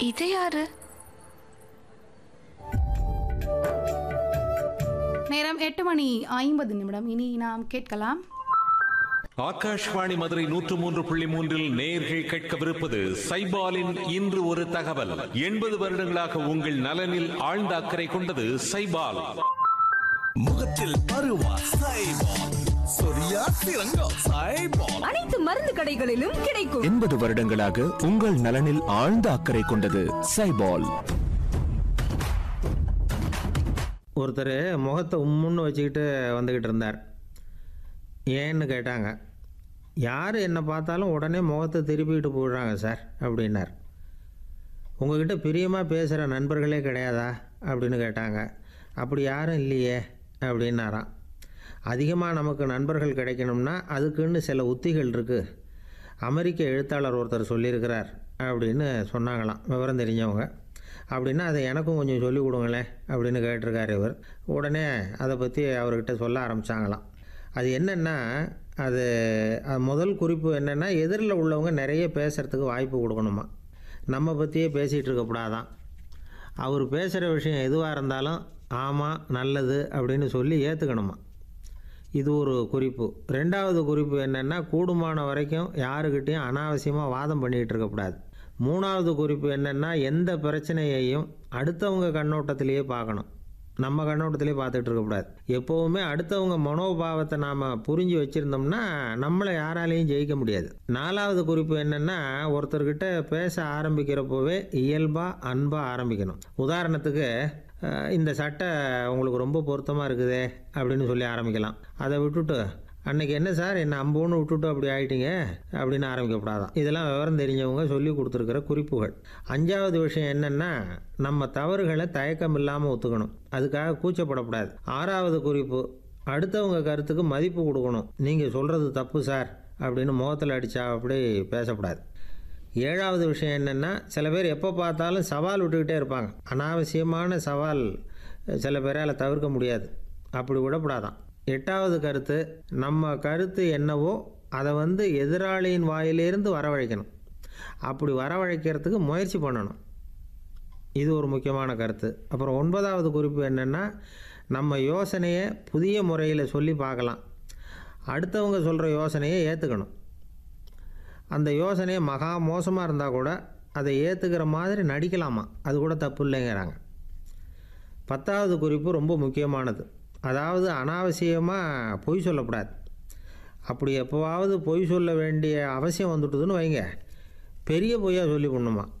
இது யாரு நேரம் எட்டு மணி ஐம்பது நிமிடம் இனி நாம் கேட்கலாம் ஆகாஷ்வாணி மதுரை நூற்று மூன்று புள்ளி மூன்றில் நேர்கள் கேட்கவிருப்பது சைபாலின் இன்று ஒரு தகவல் எண்பது வருடங்களாக உங்கள் நலனில் ஆழ்ந்த அக்கறை கொண்டது சைபால் முகத்தில் பருவா சைபால் சொரியா சிறங்கம் சைபால் அனைத்து மருந்து கடைகளிலும் கிடைக்கும் எண்பது வருடங்களாக உங்கள் நலனில் ஆழ்ந்த அக்கறை கொண்டது சைபால் ஒருத்தர் முகத்தை உம்முன்னு வச்சுக்கிட்டு வந்துக்கிட்டு இருந்தார் ஏன்னு கேட்டாங்க யார் என்னை பார்த்தாலும் உடனே முகத்தை திருப்பிக்கிட்டு போயிடுறாங்க சார் அப்படின்னார் உங்ககிட்ட பிரியமாக பேசுகிற நண்பர்களே கிடையாதா அப்படின்னு கேட்டாங்க அப்படி யாரும் இல்லையே அப்படின்னாராம் அதிகமாக நமக்கு நண்பர்கள் கிடைக்கணும்னா அதுக்குன்னு சில உத்திகள் இருக்குது அமெரிக்க எழுத்தாளர் ஒருத்தர் சொல்லியிருக்கிறார் அப்படின்னு சொன்னாங்களாம் விவரம் தெரிஞ்சவங்க அப்படின்னா அதை எனக்கும் கொஞ்சம் சொல்லிக் கொடுங்களேன் அப்படின்னு கேட்டிருக்காரு இவர் உடனே அதை பற்றி அவர்கிட்ட சொல்ல ஆரம்பித்தாங்களாம் அது என்னென்னா அது அது முதல் குறிப்பு என்னென்னா எதிரில் உள்ளவங்க நிறைய பேசுகிறதுக்கு வாய்ப்பு கொடுக்கணுமா நம்ம பற்றியே பேசிகிட்டு இருக்கக்கூடாதான் அவர் பேசுகிற விஷயம் எதுவாக இருந்தாலும் ஆமாம் நல்லது அப்படின்னு சொல்லி ஏற்றுக்கணுமா இது ஒரு குறிப்பு ரெண்டாவது குறிப்பு என்னென்னா கூடுமான வரைக்கும் யாருக்கிட்டேயும் அனாவசியமாக வாதம் பண்ணிகிட்டு இருக்கக்கூடாது மூணாவது குறிப்பு என்னென்னா எந்த பிரச்சனையையும் அடுத்தவங்க கண்ணோட்டத்திலேயே பார்க்கணும் நம்ம கண்ணோட்டத்திலே பார்த்துட்டு இருக்கக்கூடாது எப்போவுமே அடுத்தவங்க மனோபாவத்தை நாம் புரிஞ்சு வச்சுருந்தோம்னா நம்மளை யாராலையும் ஜெயிக்க முடியாது நாலாவது குறிப்பு என்னென்னா ஒருத்தர்கிட்ட பேச ஆரம்பிக்கிறப்போவே இயல்பாக அன்பாக ஆரம்பிக்கணும் உதாரணத்துக்கு அஹ், இந்த சட்டை உங்களுக்கு ரொம்ப பொருத்தமாக இருக்குதே அப்படின்னு சொல்லி ஆரம்பிக்கலாம் அதை விட்டுட்டு அன்னைக்கு என்ன சார் என்ன அம்போன்னு விட்டுட்டு அப்படி ஆயிட்டீங்க அப்படின்னு ஆரம்பிக்கக்கூடாதான் இதெல்லாம் விவரம் தெரிஞ்சவங்க சொல்லி கொடுத்துருக்கிற குறிப்புகள் அஞ்சாவது விஷயம் என்னென்னா நம்ம தவறுகளை தயக்கம் இல்லாமல் ஒத்துக்கணும் அதுக்காக கூச்சப்படக்கூடாது ஆறாவது குறிப்பு அடுத்தவங்க கருத்துக்கு மதிப்பு கொடுக்கணும் நீங்கள் சொல்கிறது தப்பு சார் அப்படின்னு முகத்தில் அடித்தா அப்படி பேசக்கூடாது ஏழாவது விஷயம் என்னென்னா சில பேர் எப்போ பார்த்தாலும் சவால் விட்டுக்கிட்டே இருப்பாங்க அனாவசியமான சவால் சில பேரால் தவிர்க்க முடியாது அப்படி விடக்கூடாதான் எட்டாவது கருத்து நம்ம கருத்து என்னவோ அதை வந்து எதிராளியின் வாயிலிருந்து வரவழைக்கணும் அப்படி வரவழைக்கிறதுக்கு முயற்சி பண்ணணும் இது ஒரு முக்கியமான கருத்து அப்புறம் ஒன்பதாவது குறிப்பு என்னென்னா நம்ம யோசனையை புதிய முறையில் சொல்லி பார்க்கலாம் அடுத்தவங்க சொல்கிற யோசனையை ஏற்றுக்கணும் அந்த யோசனையை மகா மோசமாக இருந்தால் கூட அதை ஏற்றுக்கிற மாதிரி நடிக்கலாமா அது கூட தப்பு இல்லைங்கிறாங்க பத்தாவது குறிப்பு ரொம்ப முக்கியமானது அதாவது அனாவசியமாக பொய் சொல்லக்கூடாது அப்படி எப்போவாவது பொய் சொல்ல வேண்டிய அவசியம் வந்துட்டுதுன்னு வைங்க பெரிய பொய்யா சொல்லி பண்ணுமா